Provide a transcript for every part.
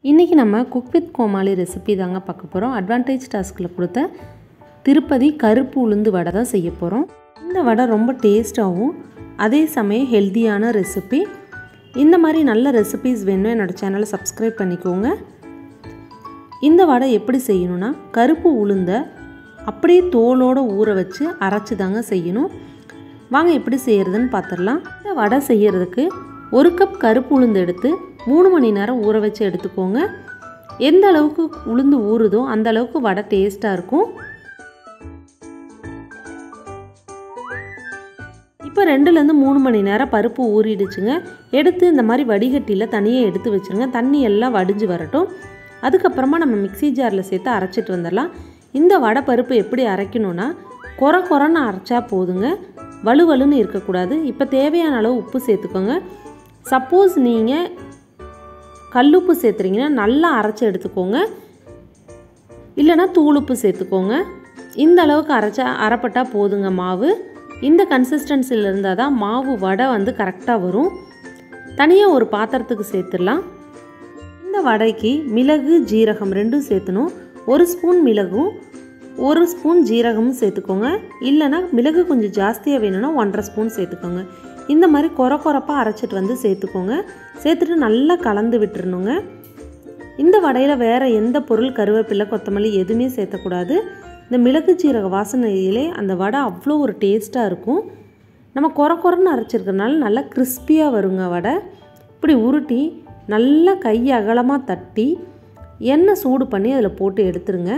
இன்றைக்கி நம்ம cook with Comali recipe தாங்க பார்க்க போகிறோம் அட்வான்டேஜ் டாஸ்கில் கொடுத்த திருப்பதி கருப்பு உளுந்து வடை தான் செய்ய போகிறோம் இந்த வடை ரொம்ப டேஸ்ட்டாகவும் அதே சமயம் ஹெல்த்தியான ரெசிபி இந்த மாதிரி நல்ல ரெசிபிஸ் வேணும் என்னோடய சேனலை சப்ஸ்கிரைப் பண்ணிக்கோங்க இந்த வடை எப்படி செய்யணும்னா கருப்பு உளுந்தை அப்படியே தோலோடு ஊற வச்சு அரைச்சி தாங்க செய்யணும் வாங்க எப்படி செய்கிறதுன்னு பார்த்துடலாம் இந்த வடை செய்கிறதுக்கு ஒரு கப் கருப்பு உளுந்து எடுத்து மூணு மணி நேரம் ஊற வச்சு எடுத்துக்கோங்க எந்த அளவுக்கு உளுந்து ஊறுதோ அந்த அளவுக்கு வடை டேஸ்ட்டாக இருக்கும் இப்போ ரெண்டுலேருந்து மூணு மணி நேரம் பருப்பு ஊறிடுச்சுங்க எடுத்து இந்த மாதிரி வடிகட்டியில் தனியாக எடுத்து வச்சுருங்க தண்ணி எல்லாம் வடிஞ்சு வரட்டும் அதுக்கப்புறமா நம்ம மிக்சி ஜாரில் சேர்த்து அரைச்சிட்டு வந்துடலாம் இந்த வடை பருப்பு எப்படி அரைக்கணும்னா குறை குறைன்னு அரைச்சா போதுங்க வலுவலுன்னு இருக்கக்கூடாது இப்போ தேவையான அளவு உப்பு சேர்த்துக்கோங்க சப்போஸ் நீங்கள் கல்லுப்பு சேர்த்துறீங்கன்னா நல்லா அரைச்சி எடுத்துக்கோங்க இல்லைனா தூளுப்பு சேர்த்துக்கோங்க இந்த அளவுக்கு அரைச்சா அரைப்பட்டால் போதுங்க மாவு இந்த கன்சிஸ்டன்சியில் இருந்தால் தான் மாவு வடை வந்து கரெக்டாக வரும் தனியாக ஒரு பாத்திரத்துக்கு சேர்த்துடலாம் இந்த வடைக்கு மிளகு ஜீரகம் ரெண்டும் சேர்த்தணும் ஒரு ஸ்பூன் மிளகும் ஒரு ஸ்பூன் ஜீரகமும் சேர்த்துக்கோங்க இல்லைனா மிளகு கொஞ்சம் ஜாஸ்தியாக வேணும்னா ஒன்றரை ஸ்பூன் சேர்த்துக்கோங்க இந்த மாதிரி குறை குறைப்பாக அரைச்சிட்டு வந்து சேர்த்துக்கோங்க சேர்த்துட்டு நல்லா கலந்து விட்டுறணுங்க இந்த வடையில் வேறு எந்த பொருள் கருவேப்பிலை கொத்தமல்லி எதுவுமே சேர்த்தக்கூடாது இந்த மிளகு ஜீரக வாசனையிலே அந்த வடை அவ்வளோ ஒரு டேஸ்ட்டாக இருக்கும் நம்ம குறை குறைன்னு அரைச்சிருக்கறனால நல்லா கிறிஸ்பியாக வருங்க வடை இப்படி உருட்டி நல்லா கை அகலமாக தட்டி எண்ணெய் சூடு பண்ணி அதில் போட்டு எடுத்துருங்க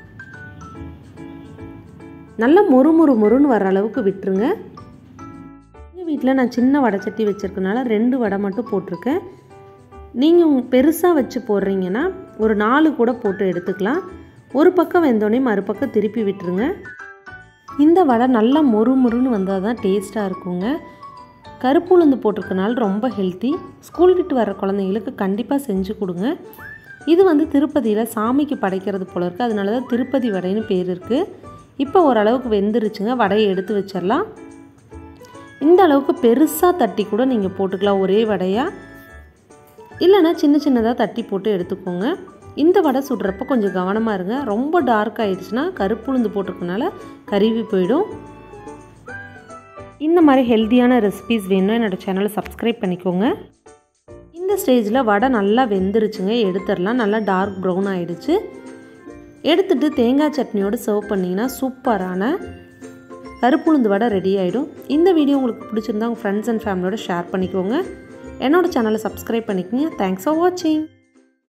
நல்லா மொறு மொறு மொறுன்னு வர அளவுக்கு விட்டுருங்க எங்கள் வீட்டில் நான் சின்ன வடை சட்டி வச்சுருக்கனால ரெண்டு வடை மட்டும் போட்டிருக்கேன் நீங்கள் பெருசாக வச்சு போடுறீங்கன்னா ஒரு நாலு கூட போட்டு எடுத்துக்கலாம் ஒரு பக்கம் வெந்தோடனே மறுபக்கம் திருப்பி விட்டுருங்க இந்த வடை நல்லா மொறு மொறுன்னு வந்தால் தான் டேஸ்ட்டாக இருக்குங்க கருப்பு உளுந்து போட்டிருக்கனால ரொம்ப ஹெல்த்தி ஸ்கூல் விட்டு வர குழந்தைங்களுக்கு கண்டிப்பாக செஞ்சு கொடுங்க இது வந்து திருப்பதியில் சாமிக்கு படைக்கிறது போல இருக்குது அதனால தான் திருப்பதி வடைன்னு பேர் இருக்குது இப்போ ஓரளவுக்கு வெந்துருச்சுங்க வடையை எடுத்து வச்சிடலாம் இந்த அளவுக்கு பெருசாக தட்டி கூட நீங்கள் போட்டுக்கலாம் ஒரே வடையாக இல்லைன்னா சின்ன சின்னதாக தட்டி போட்டு எடுத்துக்கோங்க இந்த வடை சுடுறப்ப கொஞ்சம் கவனமாக இருங்க ரொம்ப டார்க் ஆகிடுச்சுன்னா கருப்பு உளுந்து போட்டிருக்கனால கருவி போயிடும் இந்த மாதிரி ஹெல்த்தியான ரெசிபிஸ் வேணும் என்னோடய சேனலை சப்ஸ்கிரைப் பண்ணிக்கோங்க இந்த ஸ்டேஜில் வடை நல்லா வெந்துருச்சுங்க எடுத்துடலாம் நல்லா டார்க் ப்ரௌன் ஆகிடுச்சு எடுத்துகிட்டு தேங்காய் சட்னியோடு சர்வ் பண்ணிங்கன்னா சூப்பரான கருப்புளுந்து வடை ரெடி ஆகிடும் இந்த வீடியோ உங்களுக்கு பிடிச்சிருந்தா உங்கள் ஃப்ரெண்ட்ஸ் அண்ட் ஃபேமிலியோட ஷேர் பண்ணிக்கோங்க என்னோடய சேனலை சப்ஸ்கிரைப் பண்ணிக்கோங்க தேங்க்ஸ் ஃபார் வாட்சிங்